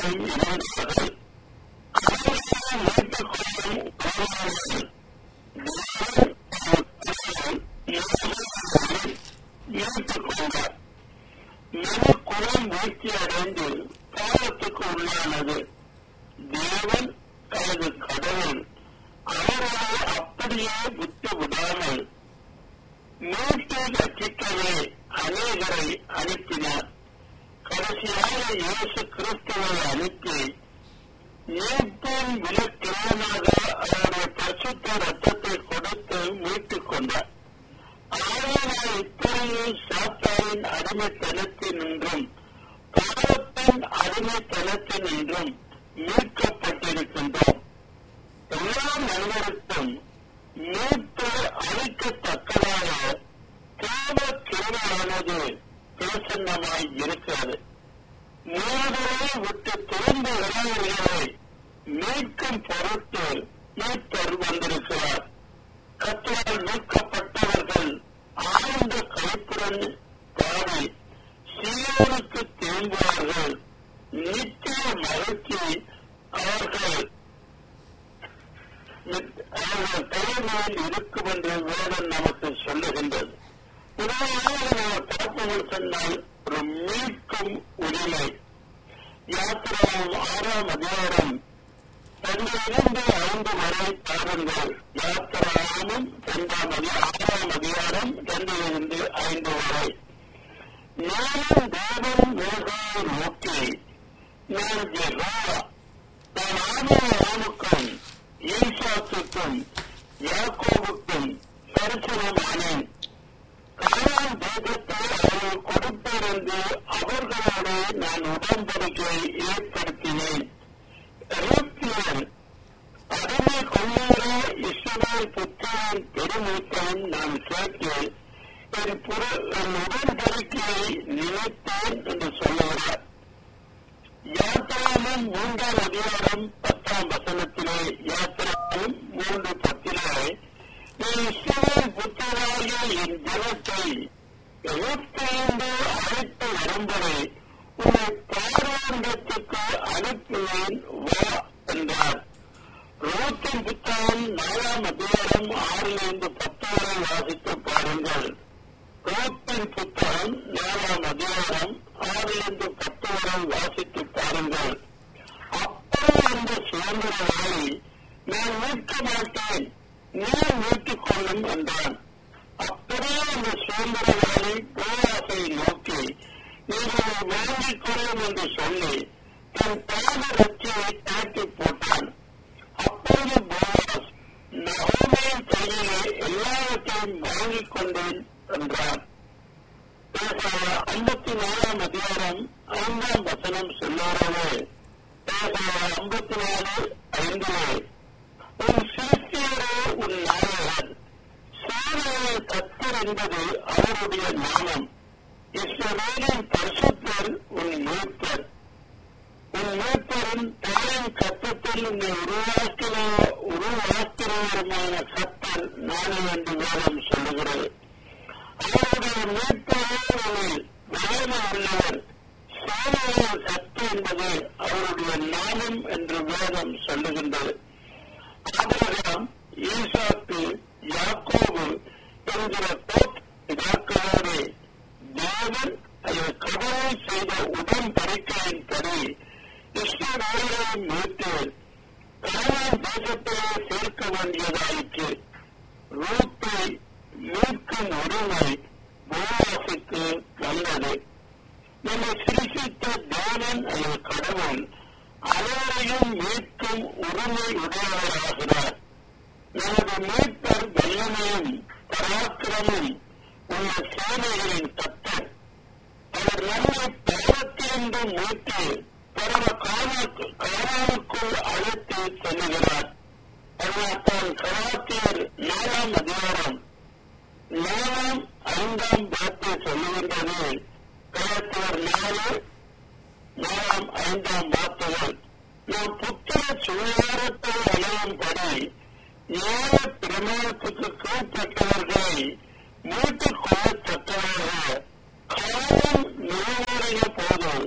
இருந்தார்கள் அவர்களை மீட்டுக் கொள்ளும் உறவாளர்கள் மீட்டுக் கொண்டார் மனு குலம் வீழ்ச்சி அடைந்து பாவத்துக்கு உள்ளானது தேவன் தனது கடவுள் அவர்களை அப்படியே விட்டு விடாமல் மீட்டு ரட்சிக்கவே அநேகரை அனுப்பினார் கடைசியாக இயேசு கிறிஸ்துவை அனுப்பி மீட்பின் விலக்கிரமாக அவருடைய பரிசுத்த ரத்தத்தை கொடுத்து மீட்டுக் கொண்டார் ஆளுநர் இப்பொழுது சாத்தாவின் அடிமைத்தனத்தினின்றும் பாவத்தின் அடிமைத்தனத்தினின்றும் மீட்கப்பட்டிருக்கின்றோம் எல்லா மனிதருக்கும் மீட்பு அளிக்கத்தக்கதாக தேவ கிருமையானது பிரசன்னமாய் இருக்கிறது மூவரை விட்டு திரும்ப இளைஞர்களை மீட்கும் பொருட்டு மீட்பர் வந்திருக்கிறார் கத்தரால் மீட்கப்பட்டவர்கள் ஆழ்ந்த கழிப்புடன் பாடி சீரோனுக்கு திரும்புவார்கள் நித்திய மகிழ்ச்சி அவர்கள் அவர்கள் தலைமையில் இருக்கும் என்று வேதம் நமக்கு சொல்லுகின்றது உண்மையாக நாம் பார்ப்போம் சொன்னால் ஒரு மீட்கும் உரிமை யாத்திராவும் ஆறாம் அதிகாரம் ரெண்டிலிருந்து ஐந்து வரை பாருங்கள் யாத்திராவும் இரண்டாம் அதி ஆறாம் அதிகாரம் ரெண்டிலிருந்து ஐந்து வரை நானும் தேவன் வேகாவை நோக்கி நான் ஜெகா நான் ஆதாரமுக்கும் ஈசாத்துக்கும் யாக்கோவுக்கும் தரிசனமானேன் காலான் தேசத்தை அவர்கள் கொடுத்திருந்து அவர்களோடு நான் உடன்படிக்கை ஏற்படுத்தினேன் எகிப்தியன் அடிமை கொள்ளாத இஸ்ரவேல் புத்திரன் பெருமூத்தன் நான் கேட்டு என் புற என் உடன்படிக்கையை நினைத்தேன் என்று சொல்லுகிறார் யாத்திராவும் மூன்றாம் அதிகாரம் பத்தாம் வசனத்திலே யாத்திராவும் மூன்று பத்திலே நீ இஸ்ரவேல் புத்திராகிய என் ஜனத்தை எகிப்திலிருந்து அழைத்து வரும்படி உன்னை பாராண்டத்துக்கு அனுப்புவேன் வா என்றார் ரோத்தின் புத்தகம் நாலாம் அதிகாரம் ஆறிலிருந்து பத்து வரை வாசித்து பாருங்கள் ரோத்தின் புத்தகம் நாலாம் அதிகாரம் ஆறிலிருந்து பத்து வரை வாசித்து பாருங்கள் அப்போ அந்த சுதந்திரவாளி நான் மீட்க மாட்டேன் நீ மீட்டுக் கொள்ளும் என்றான் அப்படியே அந்த சுதந்திரவாளி போராசை நோக்கி நீங்கள் வாங்கிக் கொள்ளும் என்று சொல்லி தன் பாத ரட்சியை தாக்கி போட்டான் அப்போது போவாஸ் நகோமையின் கையிலே எல்லாவற்றையும் வாங்கிக் கொண்டேன் என்றார் ஐம்பத்தி நாலாம் அதிகாரம் ஐந்தாம் வசனம் சொல்லுறவே ஐம்பத்தி நாலு ஐந்திலே உன் சிருஷ்டியரோ உன் நாயகன் சாலையை கத்தர் என்பது அவருடைய நாமம் இஸ்ரவேலின் பரிசுத்தர் உன் மூத்தர் உன் மூத்தரும் தாயின் கத்தத்தில் உன்னை உருவாக்கின உருவாக்கிறவருமான கத்தர் நானே என்று வேதம் சொல்லுகிறது அவருடைய மீட்பவர்கள் வயது உள்ளவர் சாலையில் சத்து என்பது அவருடைய நாமம் என்று வேதம் சொல்லுகின்றது ஆபிரகாம் ஈசாக்கு யாக்கோபு என்கிற பிதாக்களோடு தேவன் அல்லது கடவுள் செய்த உடன்படிக்கையின்படி இஸ்ரவேலை மீட்டு காலான் தேசத்திலே சேர்க்க வேண்டியதாயிற்று ரூத்தை மீட்கும் உரிமை போவாசுக்கு வந்தது நம்மை சிருஷித்த தேவன் அல்லது கடவுள் அனைவரையும் மீட்கும் உரிமை உடையவராகிறார் நமது மீட்பர் வல்லமையும் பராக்கிரமும் உள்ள சேனைகளின் கத்தர் அவர் நம்மை பாவத்திலிருந்து மீட்டு பரவ காலாவுக்குள் அழைத்து செல்லுகிறார் அதனால் கலாத்தியர் நாலாம் அதிகாரம் நாலாம் ஐந்தாம் வார்த்தை சொல்லுகின்றது கலாத்தியர் நாலு நாலாம் ஐந்தாம் வார்த்தைகள் நாம் புத்திர சுகாரத்தை அடையும்படி ஏழ பிரமாணத்துக்கு கீழ்பட்டவர்களை மீட்டுக் கொள்ளத்தக்கதாக காலம் நிறைவேறிய போது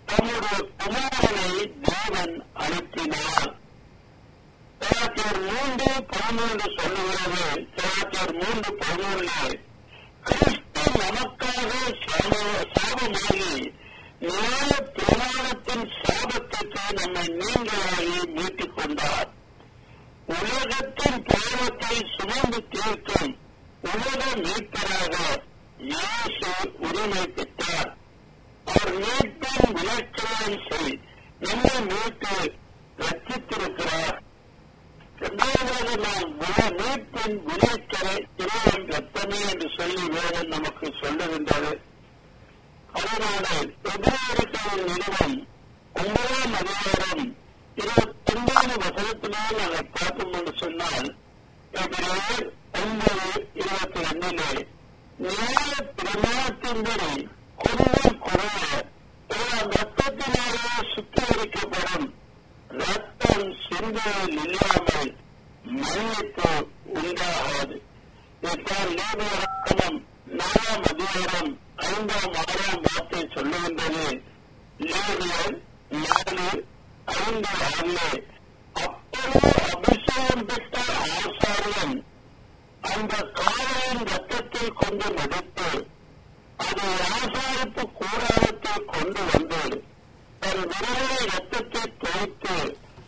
தம்முடைய குமாரனை தேவன் அனுப்பினார் கலாச்சார் மூன்று பதிமூன்று சொல்லுகிறது கலாச்சார் மூன்று பதிமூன்று கிறிஸ்து நமக்காக சாபமாகி நியாய பிரமாணத்தின் சாபத்திற்கு நம்மை நீங்களாகி மீட்டுக் கொண்டார் உலகத்தின் பாவத்தை சுமந்து தீர்க்கும் உலக மீட்பராக இயேசு உரிமை பெற்றார் அவர் மீட்பின் விளக்கம் செய் நம்மை மீட்டு ரச்சித்திருக்கிறார் இரண்டாவதாக நாம் மீட்பின் விளைச்சலை இறைவன் ரத்தமே என்று சொல்லி வேதம் நமக்கு சொல்லுகின்றது அதனால எதிர்காலத்தின் நிறுவனம் ஒன்பதாம் அதிகாரம் இருபத்தி ஒன்பது வசனத்திலே நாங்கள் பார்த்தோம் என்று சொன்னால் எபிரேயர் ஒன்பது இருபத்தி ரெண்டிலே நியாய பிரமாணத்தின்படி கொஞ்சம் குறைய ரத்தத்தினாலே சுத்திகரிக்கப்படும் ரத்தம் சிந்தையில் இல்லாமல் மன்னிப்பு உண்டாகாது இதைத்தான் லேபியரக்கணம் நாலாம் அதிகாரம் ஐந்தாம் ஆறாம் வார்த்தை சொல்லுகின்றது லேபியர் நாலு ஐந்து ஆறிலே அப்பொழுது அபிஷேகம் பெற்ற ஆசாரியன் அந்த காலையின் ரத்தத்தை கொண்டு நடத்து அதை ஆசாரிப்பு கூடாரத்தில் கொண்டு வந்து தன் விரலை ரத்தத்தை தொகுத்து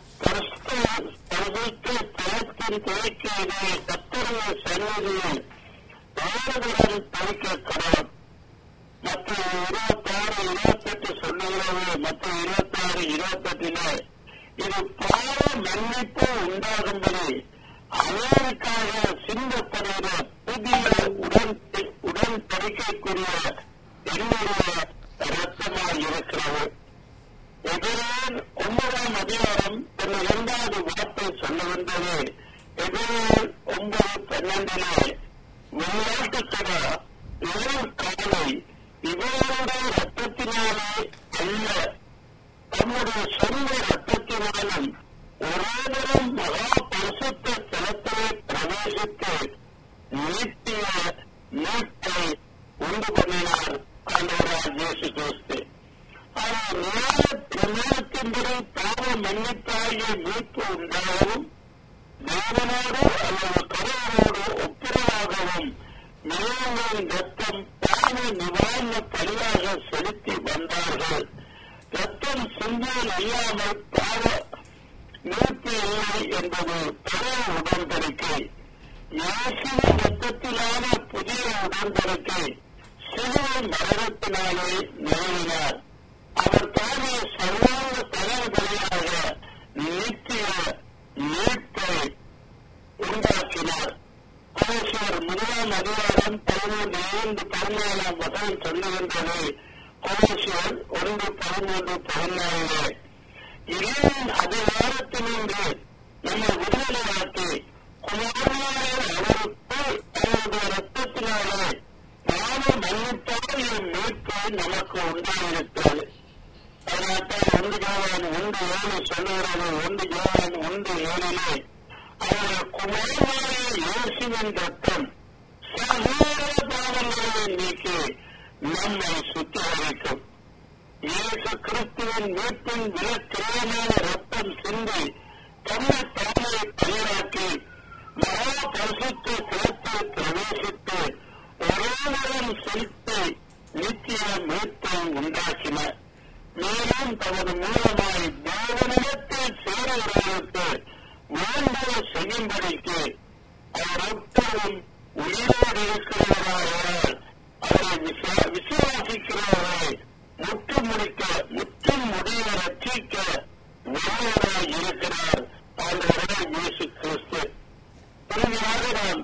தளத்தின் துவைக்கையிலே கத்தருடைய சன்னதியில் வேறுபுடன் தொலைக்க கடவுள் மற்ற இருபத்தாறு இருபத்தெட்டு சொல்லுகிறது மற்ற இருபத்தாறு இருபத்தெட்டிலே இது பாவ மன்னிப்பு உண்டாகும்படி அமெரிக்காக சிந்தப்படுகிற புதிய உடன் உடன்படிக்கைக்குரிய என்னுடைய ரத்தமாய் இருக்கிறது எதிரேன் ஒன்பதாம் அதிகாரம் தன் இரண்டாவது வார்த்தை சொல்லுகின்றது எதிரேன் ஒன்பது பன்னெண்டிலே விளையாட்டுக்கட இளம் காலை இவர்களுடைய ரத்தத்தினாலே அல்ல தம்முடைய சொந்த ரத்தத்தினாலும் ஒரேதரம் மகா பரிசுத்த ஸ்தலத்திலே பிரவேசித்து நீட்டிய நீட்டை உண்டு பண்ணினார் ஆண்டவரால் இயேசு கிறிஸ்து ஆனால் நியாய பிரமாணத்தின்படி பாவ மன்னிப்பாகிய மீட்பு உண்டாகவும் தேவனோடு அல்லது கடவுளோடு ஒப்புரவாகவும் நிலங்களின் ரத்தம் பாவ நிவாரண பலியாக செலுத்தி வந்தார்கள் ரத்தம் சிந்தியில் இல்லாமல் பாவ மீட்பு இல்லை என்பது பழைய உடன்படிக்கை இயேசுவின் ரத்தத்திலான புதிய உடன்படிக்கை சிலுவை மரணத்தினாலே நிறுவினார் அவர் தானே சர்வாங்க தலைவலியாக நித்திய மீட்பை உண்டாக்கினார் கோஷர் முதலாம் அதிகாரம் பதிமூன்று இரண்டு பதினேழாம் வசனம் சொல்லுகின்றது கோஷர் ஒன்று பதிமூன்று பதினாலு இறைவன் அதிகாரத்தினின்று நம்மை விடுதலையாக்கி குமாரனாலே அவருக்கு அவருடைய ரத்தத்தினாலே பாவ மன்னிப்பால் என் மீட்பு நமக்கு உண்டாயிருக்கிறது அதனால்தான் ஒன்று ஜோவான் ஒன்று ஏழு சொல்லுகிறது ஒன்று ஜோவான் ஒன்று ஏழிலே அவருடைய குமாரனாலே இயேசுவின் ரத்தம் சகோதர பாவங்களை நீக்கி நம்மை சுத்திகரிக்கும் இயேசு கிறிஸ்துவின் மீட்பின் விலக்கிரமான ரத்தம் சிந்தி தன்னை தானே பயிராக்கி மகா பரிசுத்த சிறப்பில் பிரவேசித்து ஒருவரும் செலுத்தி நித்திய மீட்பை உண்டாக்கினார் மேலும் தமது மூலமாய் தேவனிடத்தில் சேருகிறவர்களுக்கு வேண்டுவ செய்யும்படிக்கு அவர் எப்போதும் உயிரோடு இருக்கிறவரால் அவரை விசுவாசிக்கிறவரை முற்று முடிக்க முற்றும் முடிய ரட்சிக்க வல்லவராய் இருக்கிறார் ஆண்டவராய் இயேசு கிறிஸ்து இறுதியாக நாம்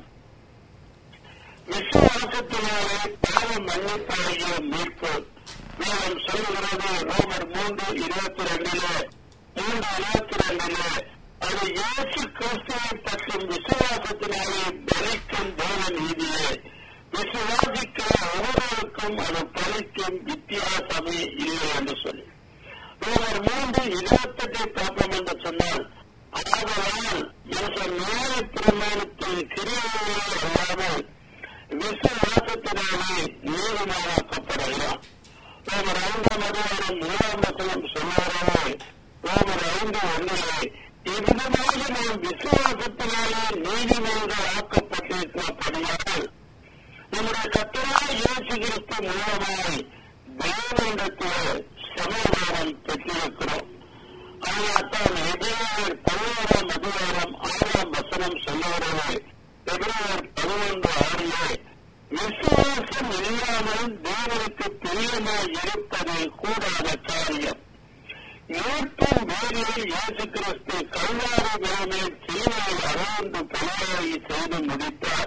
விசுவாசத்தினாலே பாவ மன்னிப்பாகிய மீட்பு வேதம் சொல்லுகிறது ரோமர் மூன்று இருபத்தி ரெண்டிலே மூன்று இருபத்தி ரெண்டிலே அது இயேசு கிறிஸ்துவை பற்றும் விசுவாசத்தினாலே பலிக்கும் தேவ நீதியே விசுவாசிக்கிற ஒவ்வொருவருக்கும் அது பலிக்கும் வித்தியாசமே இல்லை என்று சொல்லி ரோமர் மூன்று இருபத்தெட்டை பார்ப்போம் என்று சொன்னால் ஆதலால் மனுஷன் நியாய பிரமாணத்தின் கிரியைகளே அல்லாமல் விசுவாசத்தினாலே நீதிமானாக்கப்படுகிறான் ரோமர் ஐந்தாம் அதிகாரம் மூணாம் வசனம் சொல்லுகிறவே ரோமர் ஐந்து ஒன்றிலே இவ்விதமாக நாம் விசுவாசத்தினாலே நீதிமன்றம் ஆக்கப்பட்டிருக்கிறபடியால் நம்முடைய கத்தராக இயேசு கிறிஸ்து மூலமாய் தேவனிடத்தில் சமாதானம் பெற்றிருக்கிறோம் அதனால்தான் எபிரேயர் பதினோராம் அதிகாரம் ஆறாம் வசனம் சொல்லுகிறது எபிரேயர் பதினொன்று ஆறிலே விசுவாசம் இல்லாமல் தேவனுக்கு பிரியமாய் இருப்பது கூடாத காரியம் மீட்பின் வேலையில் இயேசு கிறிஸ்து கல்வாரி மேல் சீனையை அறந்து பணியாகி செய்து முடித்தார்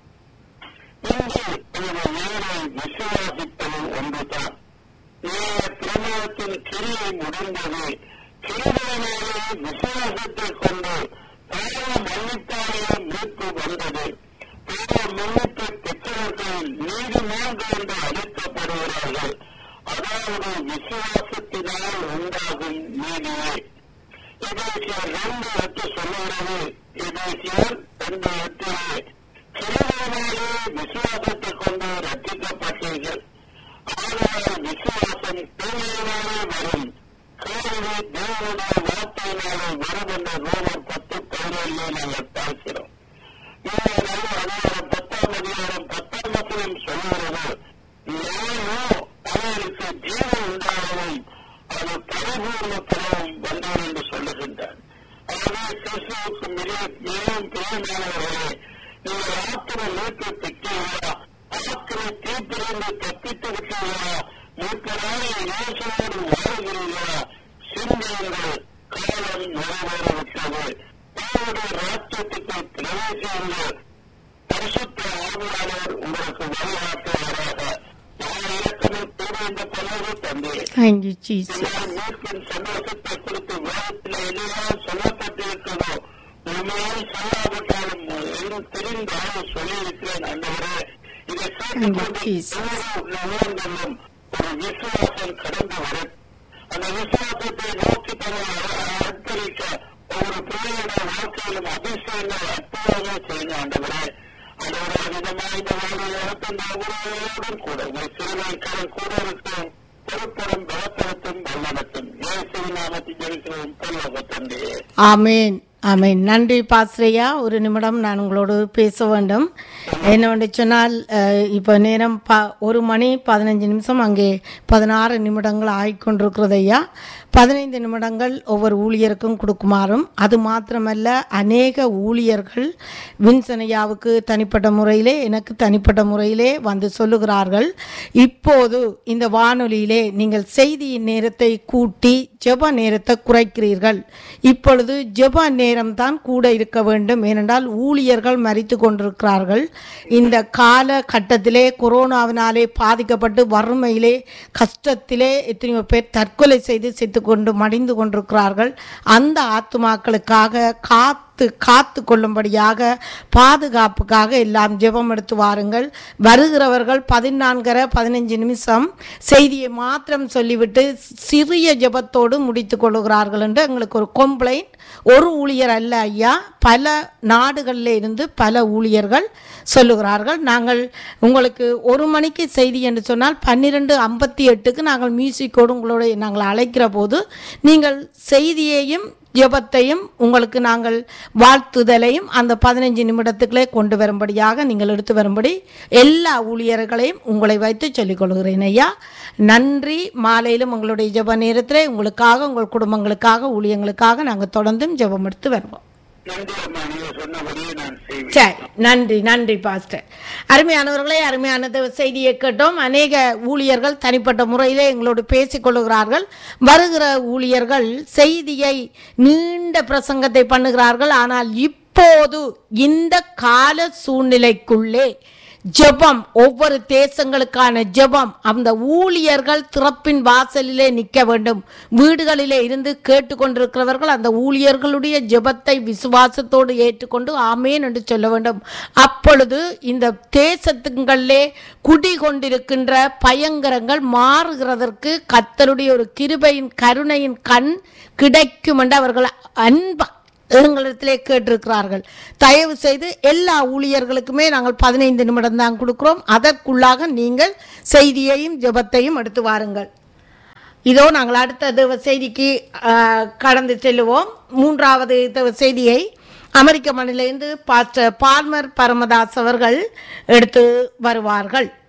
இன்று இந்த வேலை விசுவாசிப்பது ஒன்றுதான் நேர பிரமாணத்தின் கிரியை முடிந்தது கிரிகளினாலே விசுவாசத்தை கொண்டு பாவ மன்னிப்பாளைய மீட்பு வந்தது பாவ மன்னிப்பை பெற்றவர்கள் நீதிமன்றம் என்று அழைக்கப்படுகிறார்கள் அதாவது விசுவாசத்தினால் உண்டாகும் நீதியே எபேசியர் ரெண்டு எட்டு சொல்லுகிறது எபேசியர் ரெண்டு எட்டிலே கிருபையினாலே விசுவாசத்தை கொண்டு ரட்சிக்கப்பட்டீர்கள் ஆதலால் விசுவாசம் தூய்மையினாலே வரும் கேள்வி தேவனுடைய வார்த்தையினாலே வரும் என்ற ரோமர் பத்து பதினேழு நாங்கள் பார்க்கிறோம் இந்த அதிகாரம் பத்தாம் அதிகாரம் பத்தாம் வசனம் சொல்லுகிறது நானோ அவருக்கு ஜீவன் உண்டாகவும் அது பரிபூர்ணத்தனவும் வந்தார் என்று சொல்லுகின்றார் ஆகவே கிறிஸ்துவுக்கு மிக மிகவும் பிரியமானவர்களே நீங்கள் ஆத்திர மீட்பை பெற்றீர்களா ஆத்திர தீப்பிலிருந்து தப்பித்து விட்டீர்களா மீட்பரான இயேசுவோடு வாழ்கிறீர்களா சிந்தியுங்கள் காலம் நிறைவேறிவிட்டது தேவனுடைய ராஜ்யத்துக்கு பிரவேசியுங்கள் பரிசுத்த ஆர்வலர் உங்களுக்கு வழிகாட்டுவாராக நான் இலக்கணம் கூட இந்த பலவு தந்தேன் Thank you, Jesus. எல்லாம் மீட்பின் சந்தோஷத்தை குறித்து வேதத்தில் எல்லாம் சொல்லப்பட்டிருக்கிறதோ உண்மையால் சொல்லாவிட்டாலும் எல்லாம் தெரிந்தாலும் சொல்லியிருக்கிறேன் அந்தவரே இதை கேட்டுக்கொண்டு Jesus. உணர்ந்தெல்லாம் ஒரு விசுவாசம் கடந்து வரும் அந்த விசுவாசத்தை நோக்கி தன்னை அர்ப்பணிக்க ஒவ்வொரு பிள்ளையுடைய வாழ்க்கையிலும் அதிசயங்கள் அற்புதமாக செய்யணும் ஆண்டவரே ஆண்டவரே விதமாக இந்த வாழ்வை நடத்தும் ஒவ்வொருவரோடும் கூட உங்கள் சிறுநாட்களும் கூட இருக்கும் பொறுப்படும் பலத்தரத்தும் வல்லடத்தும் இயேசுவின் நாமத்தில் ஜெயிக்கிறோம் பல்லவ தந்தையே ஆமேன் ஆமேன் நன்றி பாஸ்ரையா ஒரு நிமிடம் நான் உங்களோடு பேச வேண்டும் என்னவென்று சொன்னால் அஹ், இப்போ நேரம் ப ஒரு மணி பதினஞ்சு நிமிஷம் அங்கே பதினாறு நிமிடங்கள் ஆகிக்கொண்டிருக்கிறது ஐயா பதினைந்து நிமிடங்கள் ஒவ்வொரு ஊழியருக்கும் கொடுக்குமாறும் அது மாத்திரமல்ல அநேக ஊழியர்கள் வின்சனையாவுக்கு தனிப்பட்ட முறையிலே எனக்கு தனிப்பட்ட முறையிலே வந்து சொல்லுகிறார்கள் இப்போது இந்த வானொலியிலே நீங்கள் செய்தியின் நேரத்தை கூட்டி ஜெப நேரத்தை குறைக்கிறீர்கள் இப்பொழுது ஜெப நேரம்தான் கூட இருக்க வேண்டும் ஏனென்றால் ஊழியர்கள் மறித்து கொண்டிருக்கிறார்கள் இந்த கால கட்டத்திலே கொரோனாவினாலே பாதிக்கப்பட்டு வறுமையிலே கஷ்டத்திலே எத்தனையோ பேர் தற்கொலை செய்து செத்துக்கொண்டு மடிந்து கொண்டிருக்கிறார்கள் அந்த ஆத்துமாக்களுக்காக காத்து காத்து கொள்ளும்படியாக பாதுகாப்புக்காக எல்லாம் ஜெபம் எடுத்து வாருங்கள் வருகிறவர்கள் பதினான்கரை பதினஞ்சு நிமிஷம் செய்தியை மாத்திரம் சொல்லிவிட்டு சிறிய ஜெபத்தோடு முடித்து கொள்ளுகிறார்கள் என்று எங்களுக்கு ஒரு கம்ப்ளைண்ட் ஒரு ஊழியர் அல்ல ஐயா பல நாடுகளில் இருந்து பல ஊழியர்கள் சொல்லுகிறார்கள் நாங்கள் உங்களுக்கு ஒரு மணிக்கு செய்தி என்று சொன்னால் பன்னிரெண்டு ஐம்பத்தி எட்டுக்கு நாங்கள் மியூசிக்கோடு உங்களோட நாங்கள் அழைக்கிற போது நீங்கள் செய்தியையும் ஜெபத்தையும் உங்களுக்கு நாங்கள் வாழ்த்துதலையும் அந்த பதினஞ்சு நிமிடத்துக்குள்ளே கொண்டு வரும்படியாக நீங்கள் எடுத்து வரும்படி எல்லா ஊழியர்களையும் உங்களை வைத்து சொல்லிக் கொள்கிறேன் ஐயா நன்றி மாலையிலும் உங்களுடைய ஜெப நேரத்தில் உங்களுக்காக உங்கள் குடும்பங்களுக்காக ஊழியங்களுக்காக நாங்கள் தொடர்ந்தும் ஜெபம் எடுத்து வருவோம் நன்றி அம்மா நீங்க சொன்னபடியே நான் செய்வேன் சரி நன்றி நன்றி பாஸ்டர் அருமையானவர்களே அருமையான தேவ செய்தியை கேட்டோம் அநேக ஊழியர்கள் தனிப்பட்ட முறையிலே எங்களோடு பேசிக் கொள்ளுகிறார்கள் வருகிற ஊழியர்கள் செய்தியை நீண்ட பிரசங்கத்தை பண்ணுகிறார்கள் ஆனால் இப்போது இந்த கால சூழ்நிலைக்குள்ளே ஜெபம் ஒவ்வொரு தேசங்களுக்கான ஜெபம் அந்த ஊழியர்கள் திறப்பின் வாசலிலே நிற்க வேண்டும் வீடுகளிலே இருந்து கேட்டுக்கொண்டிருக்கிறவர்கள் அந்த ஊழியர்களுடைய ஜெபத்தை விசுவாசத்தோடு ஏற்றுக்கொண்டு ஆமேன் என்று சொல்ல வேண்டும் அப்பொழுது இந்த தேசத்துங்களிலே குடிகொண்டிருக்கின்ற பயங்கரங்கள் மாறுகிறதற்கு கத்தருடைய ஒரு கிருபையின் கருணையின் கண் கிடைக்கும் என்று அவர்கள் அன்ப எங்களிடத்திலே கேட்டிருக்கிறார்கள் தயவு செய்து எல்லா ஊழியர்களுக்குமே நாங்கள் பதினைந்து நிமிடம் தான் கொடுக்கிறோம் அதற்குள்ளாக நீங்கள் செய்தியையும் ஜெபத்தையும் எடுத்து வாருங்கள் இதோ நாங்கள் அடுத்த தேவ செய்திக்கு ஆ, கடந்து செல்லுவோம் மூன்றாவது தேவ செய்தியை அமெரிக்க மண்ணிலிருந்து பாஸ்டர் பார்மர் பரமதாஸ் அவர்கள் எடுத்து வருவார்கள்